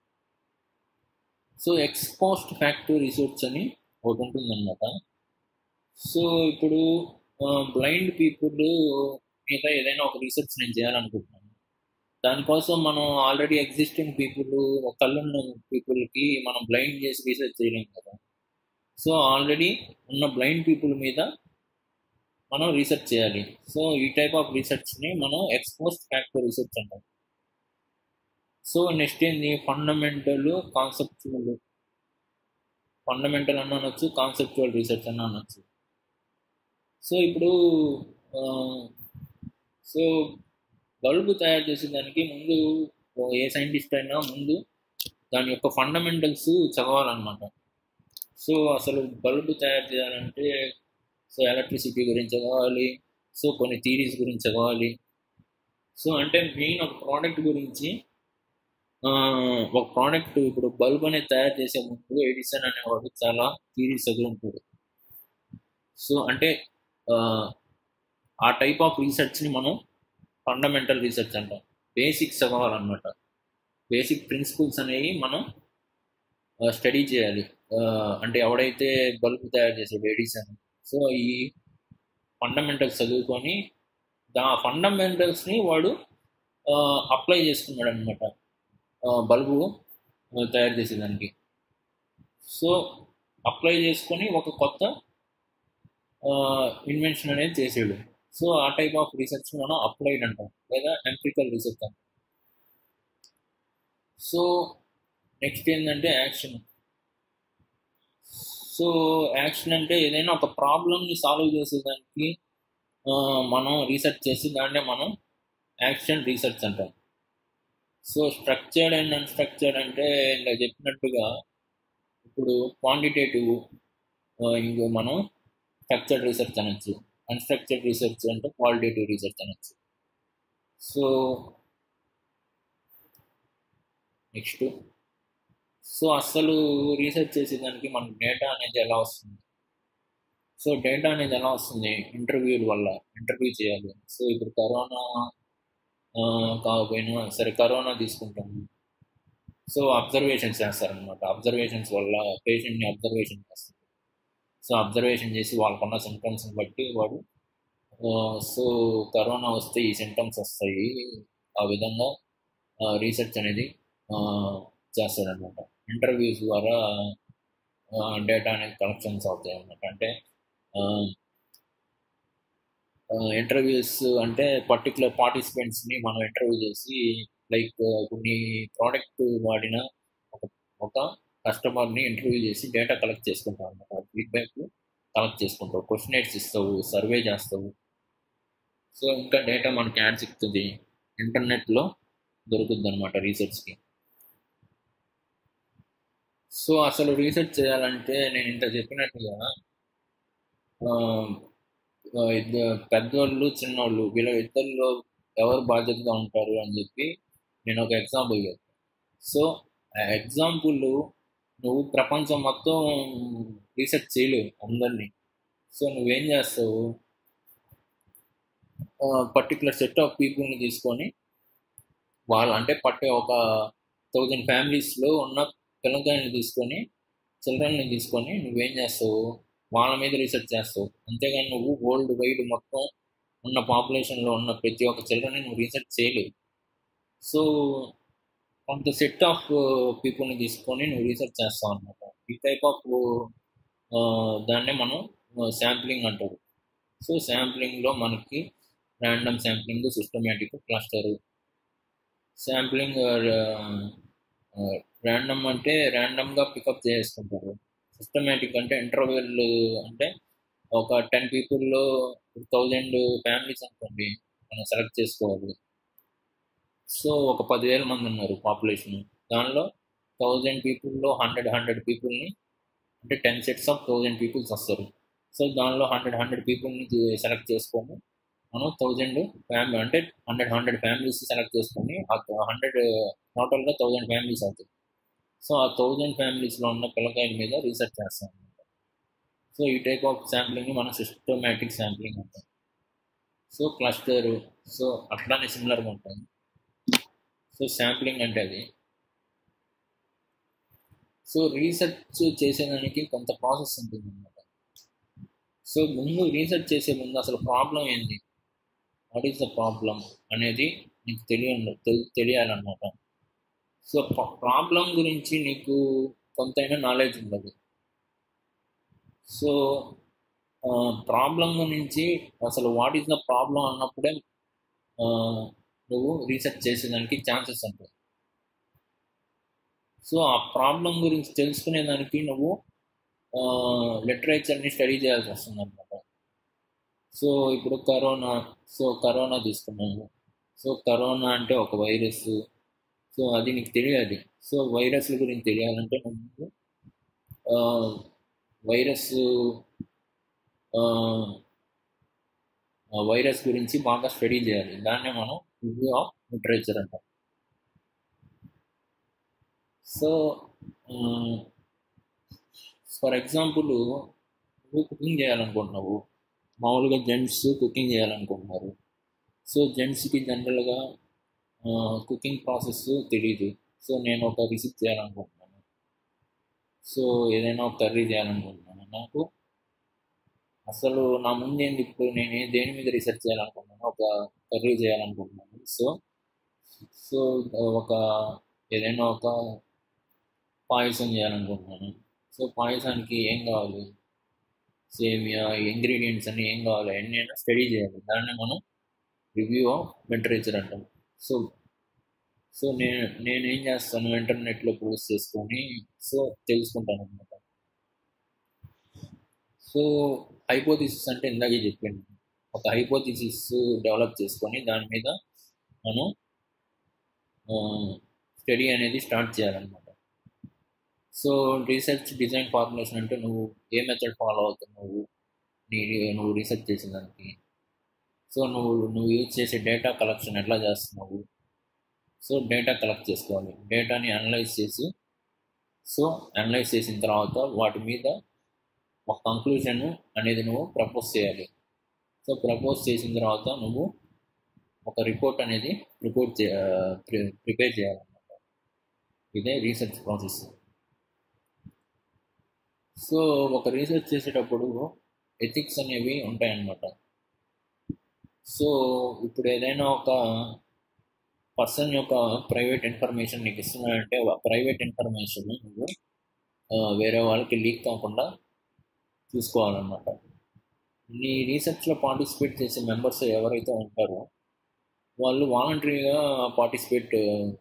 సో ఎక్స్పోస్ట్ ఫ్యాక్టర్ రీసెర్చ్ అని ఒకటి ఉంటుందన్నమాట సో ఇప్పుడు బ్లైండ్ పీపుల్ మీద ఏదైనా ఒక రీసెర్చ్ నేను చేయాలనుకుంటున్నాను దానికోసం మనం ఆల్రెడీ ఎగ్జిస్టింగ్ పీపుల్ కళ్ళున్న పీపుల్కి మనం బ్లైండ్ చేసి రీసెర్చ్ చేయలేం కదా సో ఆల్రెడీ ఉన్న బ్లైండ్ పీపుల్ మీద మనం రీసెర్చ్ చేయాలి సో ఈ టైప్ ఆఫ్ రీసెర్చ్ని మనం ఎక్స్పోస్ట్ ఫ్యాక్టర్ రీసెర్చ్ అంటాం సో నెక్స్ట్ ఏంది ఫండమెంటల్ కాన్సెప్చువల్ ఫండమెంటల్ అన్న అనొచ్చు కాన్సెప్చువల్ రీసెర్చ్ అన్న అనొచ్చు సో ఇప్పుడు సో బల్బు తయారు చేసేదానికి ముందు ఏ సైంటిస్ట్ అయినా ముందు దాని యొక్క ఫండమెంటల్స్ చదవాలన్నమాట సో అసలు బల్బు తయారు చేయాలంటే సో ఎలక్ట్రిసిటీ గురించి చదవాలి సో కొన్ని థీరీస్ గురించి చదవాలి సో అంటే మెయిన్ ఒక ప్రోడక్ట్ గురించి ఒక ప్రోడక్ట్ ఇప్పుడు బల్బ్ అనేది తయారు చేసే ముందు ఎడిసన్ అనేవాడు చాలా థీరీస్ చదువుకుంటాడు సో అంటే ఆ టైప్ ఆఫ్ రీసెర్చ్ని మనం ఫండమెంటల్ రీసెర్చ్ అంటాం బేసిక్స్ చదవాలన్నమాట బేసిక్ ప్రిన్సిపల్స్ అనేవి మనం స్టడీ చేయాలి అంటే ఎవడైతే బల్బ్ తయారు చేసాడు ఎడిసన్ సో ఈ ఫండమెంటల్స్ చదువుకొని దా ఫండమెంటల్స్ని వాడు అప్లై చేసుకున్నాడు అనమాట బల్బు తయారు చేసేదానికి సో అప్లై చేసుకొని ఒక కొత్త ఇన్వెన్షన్ అనేది చేసాడు సో ఆ టైప్ ఆఫ్ రీసెర్చ్ మనం అప్లైడ్ అంటాం లేదా ఎంప్రికల్ రీసెర్చ్ అంటాం సో నెక్స్ట్ ఏంటంటే యాక్షన్ సో యాక్షన్ అంటే ఏదైనా ఒక ప్రాబ్లమ్ని సాల్వ్ చేసేదానికి మనం రీసెర్చ్ చేసి దాన్నే మనం యాక్షన్ రీసెర్చ్ అంటాం సో స్ట్రక్చర్డ్ అండ్ అన్స్ట్రక్చర్డ్ అంటే ఇలా చెప్పినట్టుగా ఇప్పుడు క్వాంటిటేటివ్ ఇంకో మనం స్ట్రక్చర్డ్ రీసెర్చ్ అనొచ్చు అన్స్ట్రక్చర్డ్ రీసెర్చ్ అంటే క్వాలిటేటివ్ రీసెర్చ్ అనొచ్చు సో నెక్స్ట్ సో అసలు రీసెర్చ్ చేసేదానికి మనకు డేటా అనేది ఎలా వస్తుంది సో డేటా అనేది ఎలా వస్తుంది ఇంటర్వ్యూల వల్ల ఇంటర్వ్యూ చేయాలి సో ఇప్పుడు కరోనా కాకపోయినా సరే కరోనా తీసుకుంటాము సో అబ్జర్వేషన్స్ చేస్తారనమాట అబ్జర్వేషన్స్ వల్ల పేషెంట్ని అబ్జర్వేషన్ చేస్తారు సో అబ్జర్వేషన్ చేసి వాళ్ళకున్న సిమ్టమ్స్ని బట్టి వాడు సో కరోనా వస్తే ఈ సిమ్టమ్స్ వస్తాయి ఆ విధంగా రీసెర్చ్ అనేది చేస్తాడనమాట ఇంటర్వ్యూస్ ద్వారా డేటా అనేది కలెక్షన్స్ అవుతాయి అన్నమాట అంటే ఇంటర్వ్యూస్ అంటే పర్టికులర్ పార్టిసిపెంట్స్ని మనం ఇంటర్వ్యూ చేసి లైక్ కొన్ని ప్రోడక్ట్ వాడిన ఒక ఒక కస్టమర్ని ఇంటర్వ్యూ చేసి డేటా కలెక్ట్ చేసుకుంటాం అనమాట ఫీడ్బ్యాక్ కలెక్ట్ చేసుకుంటావు క్వశ్చనేట్స్ ఇస్తావు సర్వే చేస్తావు సో ఇంకా డేటా మనకి యాడ్ సిక్కుతుంది ఇంటర్నెట్లో దొరుకుతుంది అనమాట రీసెర్చ్కి సో అసలు రీసెర్చ్ చేయాలంటే నేను ఇంత చెప్పినట్టుగా పెద్దోళ్ళు చిన్నోళ్ళు వీళ్ళ ఇద్దరిలో ఎవరు బాధ్యతగా ఉంటారు అని చెప్పి నేను ఒక ఎగ్జాంపుల్ చెప్తాను సో ఆ ఎగ్జాంపుల్ నువ్వు ప్రపంచం మొత్తం రీసెర్చ్ చేయలేవు అందరినీ సో నువ్వేం చేస్తావు పర్టికులర్ సెట్ ఆఫ్ పీపుల్ని తీసుకొని వాళ్ళు అంటే పట్టే ఒక థౌజండ్ ఫ్యామిలీస్లో ఉన్న పిల్లకాయని తీసుకొని చిల్డ్రన్ని తీసుకొని నువ్వేం చేస్తావు వాళ్ళ మీద రీసెర్చ్ చేస్తావు అంతేగాని నువ్వు వరల్డ్ వైడ్ మొత్తం ఉన్న పాపులేషన్లో ఉన్న ప్రతి ఒక్క చిల్డ్రన్ని నువ్వు రీసెర్చ్ చేయలేవు సో కొంత సెట్ ఆఫ్ పీపుల్ని తీసుకొని నువ్వు రీసెర్చ్ చేస్తావు అనమాట ఈ టైప్ ఆఫ్ దాన్నే మనం శాంప్లింగ్ అంటారు సో శాంప్లింగ్లో మనకి random sampling systematic cluster sampling random అంటే ర్యాండమ్గా పికప్ చేసుకుంటారు సిస్టమేటిక్ అంటే ఇంటర్వెల్ అంటే ఒక టెన్ పీపుల్లో థౌజండ్ ఫ్యామిలీస్ అనుకోండి మనం సెలెక్ట్ చేసుకోవాలి సో ఒక పదివేల మంది ఉన్నారు పాపులేషన్ దానిలో థౌజండ్ పీపుల్లో హండ్రెడ్ హండ్రెడ్ పీపుల్ని అంటే ten sets of thousand peoples వస్తారు సో దానిలో హండ్రెడ్ హండ్రెడ్ పీపుల్ని సెలెక్ట్ చేసుకొని మనం థౌజండ్ ఫ్యామిలీ అంటే హండ్రెడ్ హండ్రెడ్ ఫ్యామిలీస్ సెలెక్ట్ చేసుకొని ఆ హండ్రెడ్ టోటల్గా థౌజండ్ ఫ్యామిలీస్ అవుతాయి సో ఆ థౌజండ్ ఫ్యామిలీస్లో ఉన్న పిల్లకాయల మీద రీసెర్చ్ చేస్తాం అనమాట సో ఈ టైప్ ఆఫ్ శాంప్లింగ్ మనం సిస్టమేటిక్ శాంప్లింగ్ అంటాం సో క్లస్టర్ సో అట్లానే సిమిలర్గా ఉంటుంది సో శాంప్లింగ్ అంటే అది సో రీసెర్చ్ చేసేదానికి కొంత ప్రాసెస్ ఉంటుంది అనమాట సో ముందు రీసెర్చ్ చేసే ముందు అసలు ప్రాబ్లం ఏంది వాట్ ఈస్ ద ప్రాబ్లం అనేది నీకు తెలియ తెలియాలన్నమాట సో ప్రాబ్లం గురించి నీకు కొంతైనా నాలెడ్జ్ ఉండదు సో ప్రాబ్లం గురించి అసలు వాట్ ఈస్ ద ప్రాబ్లం అన్నప్పుడే ఆ, నువ్వు రీసెర్చ్ చేసేదానికి ఛాన్సెస్ ఉంటాయి సో ఆ ప్రాబ్లం గురించి తెలుసుకునేదానికి నువ్వు లిటరేచర్ని స్టడీ చేయాల్సి వస్తుంది అనమాట సో ఇప్పుడు కరోనా సో కరోనా తీసుకున్నాము సో కరోనా అంటే ఒక వైరస్ సో అది నీకు తెలియాలి సో వైరస్ల గురించి తెలియాలంటే నువ్వు ఆ, వైరస్ ఆ, ఆ వైరస్ గురించి బాగా స్టడీ చేయాలి దాన్నే మనం రివ్యూ ఆఫ్ లిటరేచర్ అంటాం సో ఫర్ ఎగ్జాంపుల్ నువ్వు కుకింగ్ చేయాలనుకుంటున్నావు మామూలుగా జెంట్స్ కుకింగ్ చేయాలనుకుంటున్నారు సో జెంట్స్కి జనరల్గా కుకింగ్ ప్రాసెస్ తెలియదు సో నేను ఒక రిసిప్ చేయాలనుకుంటున్నాను సో ఏదైనా ఒక కర్రీ చేయాలనుకుంటున్నాను నాకు అసలు నా ముందు ఏంది ఇప్పుడు నేను ఏ- దేని మీద రీసెర్చ్ చేయాలనుకుంటున్నాను ఒక కర్రీ చేయాలనుకుంటున్నాను సో సో ఒక ఏదైనా ఒక పాయసం చేయాలనుకుంటున్నాను సో పాయసానికి ఏం కావాలి సేమియా ఇంగ్రీడియంట్స్ అన్ని ఏం కావాలి అన్నీ అయినా స్టడీ చేయాలి దాన్ని మనం రివ్యూ ఆఫ్ లిటరేచర్ అంటాం సో సో నేను నేను ఏం చేస్తాను ఇంటర్నెట్లో పోస్ట్ చేసుకొని సో తెలుసుకుంటాను అనమాట సో హైపోథిసిస్ అంటే ఇందాకే చెప్పాను ఒక హైపోథిసిస్ డెవలప్ చేసుకొని దాని మీద మనం స్టడీ అనేది స్టార్ట్ చేయాలన్నమాట సో రీసెర్చ్ డిజైన్ ఫార్ములేషన్ అంటే నువ్వు ఏ మెథడ్ ఫాలో అవుతున్నావు నీ నువ్వు రీసెర్చ్ చేసిన దానికి సో నువ్వు నువ్వు యూజ్ చేసే డేటా కలెక్షన్ ఎట్లా చేస్తున్నావు సో డేటా కలెక్ట్ చేసుకోవాలి డేటాని అనలైజ్ చేసి సో అనలైజ్ చేసిన తర్వాత వాటి మీద ఒక కంక్లూజన్ అనేది నువ్వు ప్రపోజ్ చేయాలి సో ప్రపోజ్ చేసిన తర్వాత నువ్వు ఒక రిపోర్ట్ అనేది రిపోర్ట్ చే ప్రిపేర్ చేయాలన్నమాట ఇదే రీసెర్చ్ ప్రాసెస్ సో ఒక రీసెర్చ్ చేసేటప్పుడు ఎథిక్స్ అనేవి ఉంటాయన్నమాట సో ఇప్పుడు ఏదైనా ఒక పర్సన్ యొక్క ప్రైవేట్ ఇన్ఫర్మేషన్ నీకు ఇస్తున్నాడంటే ప్రైవేట్ ఇన్ఫర్మేషన్ నువ్వు ఆ, వేరే వాళ్ళకి లీక్ కాకుండా చూసుకోవాలన్నమాట నీ రీసెర్చ్లో పార్టిసిపేట్ చేసే మెంబర్స్ ఎవరైతే ఉంటారో వాళ్ళు వాలంటరీగా పార్టిసిపేట్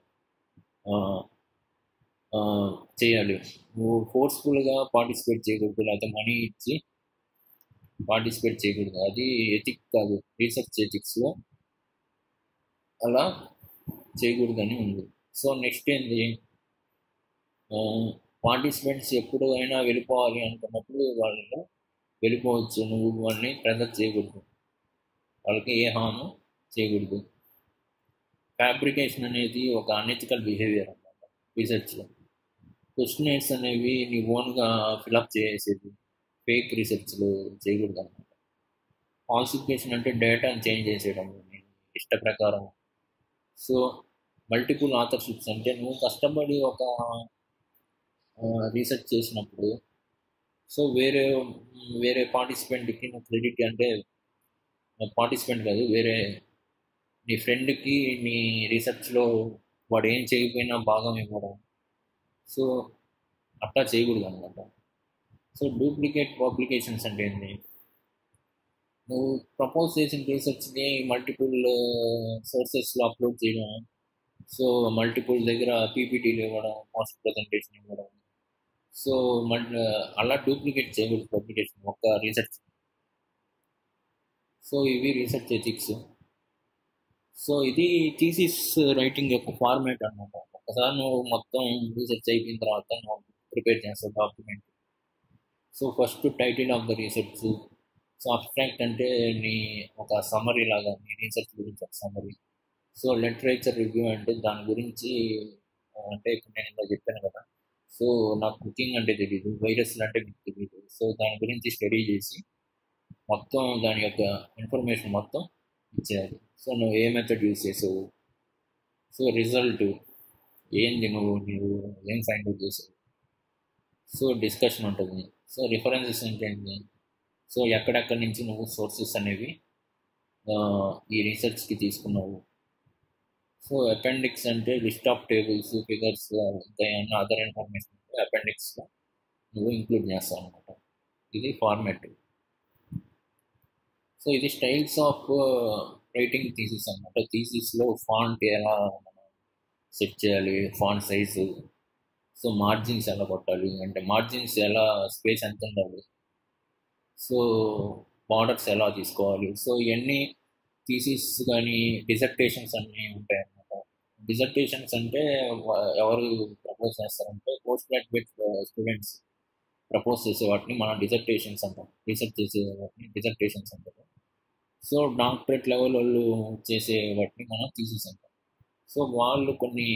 చేయాలి నువ్వు ఫోర్స్ఫుల్గా పార్టిసిపేట్ చేయకూడదు లేకపోతే మనీ ఇచ్చి పార్టిసిపేట్ చేయకూడదు అది ఎథిక్ కాదు రీసెర్చ్ ఎథిక్స్లో అలా చేయకూడదని ఉంది సో నెక్స్ట్ ఏంది పార్టిసిపెంట్స్ ఎప్పుడు అయినా వెళ్ళిపోవాలి అనుకున్నప్పుడు వాళ్ళు వెళ్ళిపోవచ్చు నువ్వు వాళ్ళని ప్రెజర్ చేయకూడదు వాళ్ళకి ఏ హాను చేయకూడదు ఫ్యాబ్రికేషన్ అనేది ఒక అనెథికల్ బిహేవియర్ అన్నమాట రీసెర్చ్లో క్వశ్చనర్స్ అనేవి నీ ఓన్గా ఫిలప్ చేసేది ఫేక్ రీసెర్చ్లు చేయకూడదు అనమాట ఫాల్సిఫికేషన్ అంటే డేటాని చేంజ్ చేసేయడం నీ ఇష్ట ప్రకారం సో మల్టిపుల్ ఆథర్షిప్స్ అంటే నువ్వు కష్టపడి ఒక రీసెర్చ్ చేసినప్పుడు సో వేరే వేరే పార్టిసిపెంట్కి నువ్వు క్రెడిట్ అంటే పార్టిసిపెంట్ కాదు వేరే నీ ఫ్రెండ్కి నీ రీసెర్చ్లో వాడు ఏం చేయకపోయినా భాగం ఇవ్వడం సో అట్లా చేయకూడదు అనమాట సో డూప్లికేట్ పబ్లికేషన్స్ అంటే ఏంటి నువ్వు ప్రపోజ్ చేసిన రీసెర్చ్ని మల్టిపుల్ సోర్సెస్లో అప్లోడ్ చేయడం సో మల్టిపుల్ దగ్గర పీపీటీలు ఇవ్వడం పోస్ట్ ప్రజెంటేషన్ ఇవ్వడం సో మళ్ళీ అలా డూప్లికేట్ చేయకూడదు పబ్లికేషన్ ఒక్క రీసెర్చ్ సో ఇవి రీసెర్చ్ ఎథిక్స్ సో ఇది థీసిస్ రైటింగ్ యొక్క ఫార్మేట్ అనమాట ఒకసారి నువ్వు మొత్తం రీసెర్చ్ అయిపోయిన తర్వాత నువ్వు ప్రిపేర్ చేస్తావు document so first title of the research so abstract అంటే నీ ఒక సమరీ లాగా నీ రీసెర్చ్ గురించి ఒక సమరీ సో లిటరేచర్ రివ్యూ అంటే దాని గురించి ఆ, అంటే ఇప్పుడు నేను ఇలా చెప్పాను కదా సో నాకు కుకింగ్ అంటే తెలియదు వైరస్లు అంటే మీకు తెలియదు సో దాని గురించి స్టడీ చేసి మొత్తం దాని యొక్క ఇన్ఫర్మేషన్ మొత్తం ఇచ్చేయాలి సో నువ్వు ఏ మెథడ్ యూజ్ చేసావు సో రిజల్ట్ ఏంది నువ్వు నువ్వు ఏం ఫైండ్ అవుట్ చేసావు సో డిస్కషన్ ఉంటుంది సో రిఫరెన్సెస్ అంటే ఏంటి సో ఎక్కడెక్కడి నుంచి నువ్వు సోర్సెస్ అనేవి ఆ, ఈ రీసెర్చ్కి తీసుకున్నావు సో అపెండిక్స్ అంటే లిస్ట్ ఆఫ్ టేబుల్స్ ఫిగర్స్ ఇంకా ఏమన్నా అదర్ ఇన్ఫర్మేషన్ అపెండిక్స్లో నువ్వు ఇంక్లూడ్ చేస్తావు అనమాట ఇది ఫార్మాట్ సో ఇది స్టైల్స్ ఆఫ్ రైటింగ్ థీసిస్ అనమాట థీసిస్లో ఫాంట్ ఎలా మనం సెట్ చేయాలి ఫాంట్ సైజు సో మార్జిన్స్ ఎలా కొట్టాలి అంటే మార్జిన్స్ ఎలా స్పేస్ ఎంత ఉండాలి సో బార్డర్స్ ఎలా తీసుకోవాలి సో ఇవన్నీ థీసిస్ కానీ డిజర్టేషన్స్ అన్నీ ఉంటాయి అన్నమాట డిజర్టేషన్స్ అంటే ఎవరు ప్రపోజ్ చేస్తారంటే పోస్ట్ గ్రాడ్యుయేట్ స్టూడెంట్స్ ప్రపోజ్ చేసే వాటిని మనం డిజర్టేషన్స్ అంటాం రీసెర్చ్ చేసే వాటిని డిజర్టేషన్స్ అంటారు సో డాక్టరేట్ లెవెల్ వాళ్ళు చేసే వాటిని మనం థీసిస్ అంటాం సో వాళ్ళు కొన్ని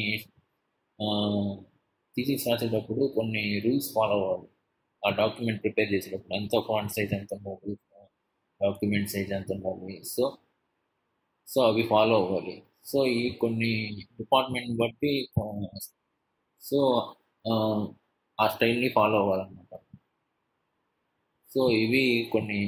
థీసిస్ రాసేటప్పుడు కొన్ని రూల్స్ ఫాలో అవ్వాలి ఆ డాక్యుమెంట్ ప్రిపేర్ చేసేటప్పుడు ఎంత ఫాంట్ సైజ్ ఎంత ఉండాలి డాక్యుమెంట్ సైజ్ ఎంత ఉండాలి సో సో అవి ఫాలో అవ్వాలి సో ఈ కొన్ని డిపార్ట్మెంట్ బట్టి సో ఆ స్టైల్ని ఫాలో అవ్వాలన్నమాట సో ఇవి కొన్ని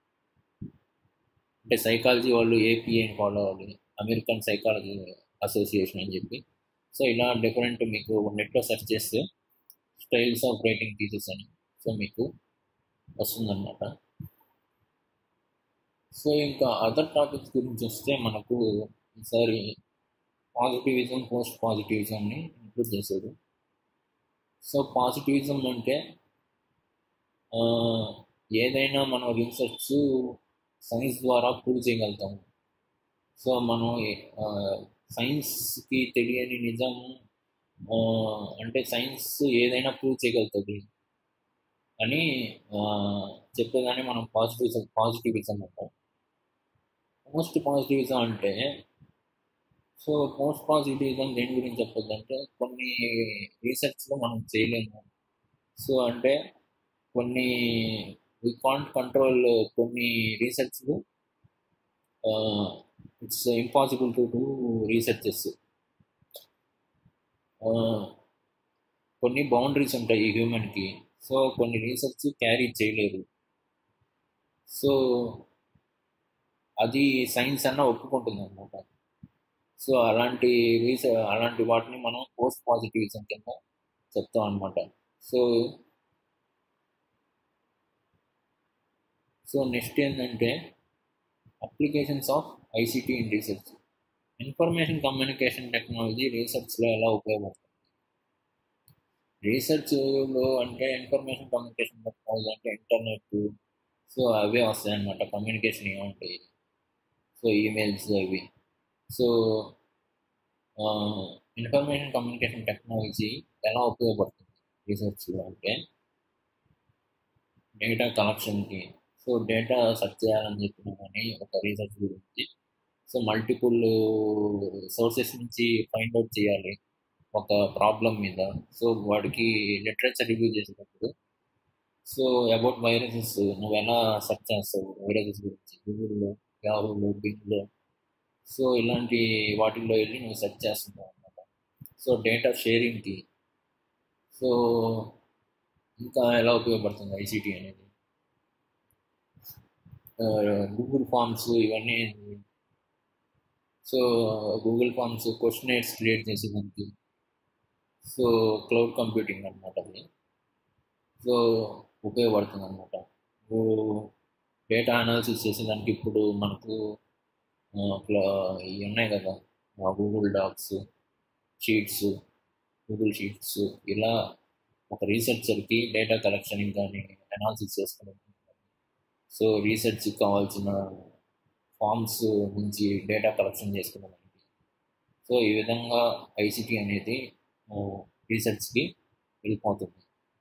అంటే సైకాలజీ వాళ్ళు ఏపీఏని ఫాలో అవ్వాలి అమెరికన్ సైకాలజీ అసోసియేషన్ అని చెప్పి సో ఇలా డిఫరెంట్ మీకు నెట్లో సెర్చ్ చేస్తే స్టైల్స్ ఆఫ్ రైటింగ్ థీసెస్ అని సో మీకు వస్తుందన్నమాట సో ఇంకా అదర్ టాపిక్స్ గురించి వస్తే మనకు ఈసారి పాజిటివిజం పోస్ట్ పాజిటివిజంని ఇంక్లూడ్ చేశాడు సో పాజిటివిజం అంటే ఏదైనా మనం రీసెర్చ్ సైన్స్ ద్వారా ప్రూవ్ చేయగలుగుతాము సో మనం సైన్స్కి తెలియని నిజం అంటే సైన్స్ ఏదైనా ప్రూవ్ చేయగలుగుతుంది అని చెప్పేదాన్ని మనం పాజిటివిజం పాజిటివిజం అంటాం మోస్ట్ పాజిటివిజం అంటే సో మోస్ట్ పాజిటివిజం దేని గురించి చెప్పొద్దు అంటే కొన్ని రీసెర్చ్లో మనం చేయలేము సో అంటే కొన్ని వీ కాంట్ కంట్రోల్ కొన్ని రీసెర్చ్లు it's impossible to do researches కొన్ని బౌండరీస్ ఉంటాయి ఈ హ్యూమన్కి సో కొన్ని రీసెర్చ్ క్యారీ చేయలేదు సో అది సైన్స్ అన్న ఒప్పుకుంటుంది అనమాట సో అలాంటి రీసె అలాంటి వాటిని మనం పోస్ట్ పాజిటివిజం కింద చెప్తాం అనమాట సో సో నెక్స్ట్ ఏంటంటే applications of ICT in research information communication technology రీసెర్చ్లో ఎలా ఉపయోగపడుతుంది రీసెర్చ్లో అంటే ఇన్ఫర్మేషన్ కమ్యూనికేషన్ టెక్నాలజీ అంటే ఇంటర్నెట్ సో అవే వస్తాయి అన్నమాట కమ్యూనికేషన్ ఏముంటాయి సో ఈమెయిల్స్ అవి సో ఇన్ఫర్మేషన్ కమ్యూనికేషన్ టెక్నాలజీ ఎలా ఉపయోగపడుతుంది రీసెర్చ్లో అంటే డేటా కలెక్షన్కి సో డేటా సెర్చ్ చేయాలని చెప్పిన కానీ ఒక రీసెర్చ్ గురించి సో మల్టిపుల్ సోర్సెస్ నుంచి ఫైండ్ అవుట్ చేయాలి ఒక ప్రాబ్లం మీద సో వాడికి లిటరేచర్ రివ్యూ చేసేటప్పుడు సో అబౌట్ వైరసెస్ నువ్వు ఎలా సెర్చ్ చేస్తావు వైరసెస్ గురించి గూగుల్లో యాహూలో బింగ్లో సో ఇలాంటి వాటిల్లో వెళ్ళి నువ్వు సెర్చ్ చేస్తున్నావు అనమాట సో డేటా షేరింగ్కి సో ఇంకా ఎలా ఉపయోగపడుతుంది ఐసీటీ అనేది గూగుల్ ఫామ్స్ ఇవన్నీ so Google forms questionnaires create చేసేదానికి సో క్లౌడ్ కంప్యూటింగ్ అనమాట అది సో ఉపయోగపడుతుంది అనమాట డేటా అనాలిసిస్ చేసేదానికి ఇప్పుడు మనకు ఇవి ఉన్నాయి కదా Google docs sheets Google sheets ఇలా ఒక రీసెర్చర్కి డేటా కలెక్షన్ కానీ అనాలిసిస్ చేసుకోవడం సో రీసెర్చ్కి కావాల్సిన ఫామ్స్ నుంచి డేటా కలెక్షన్ చేసుకోవడానికి సో ఈ విధంగా ఐసిటీ అనేది రీసెర్చ్కి వెళ్ళిపోతుంది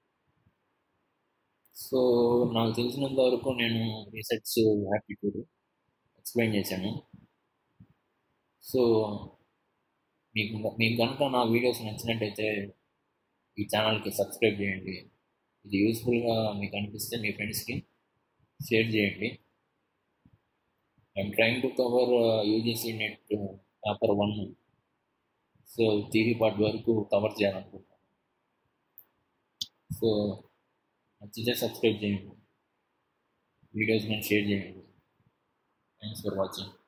సో నాకు తెలిసినంత వరకు నేను రీసెర్చ్ యాప్టిట్యూడ్ ఎక్స్ప్లెయిన్ చేశాను సో మీకు మీకు కనుక నా వీడియోస్ నచ్చినట్టయితే ఈ ఛానల్కి సబ్స్క్రైబ్ చేయండి ఇది యూస్ఫుల్గా మీకు అనిపిస్తే మీ ఫ్రెండ్స్కి షేర్ చేయండి I'm trying to cover UGC NET paper one so theory part వరకు కవర్ చేయాలనుకుంటున్నాను సో నచ్చితే సబ్స్క్రైబ్ చేయండి వీడియోస్ నేను షేర్ చేయండి థ్యాంక్స్ ఫర్ వాచింగ్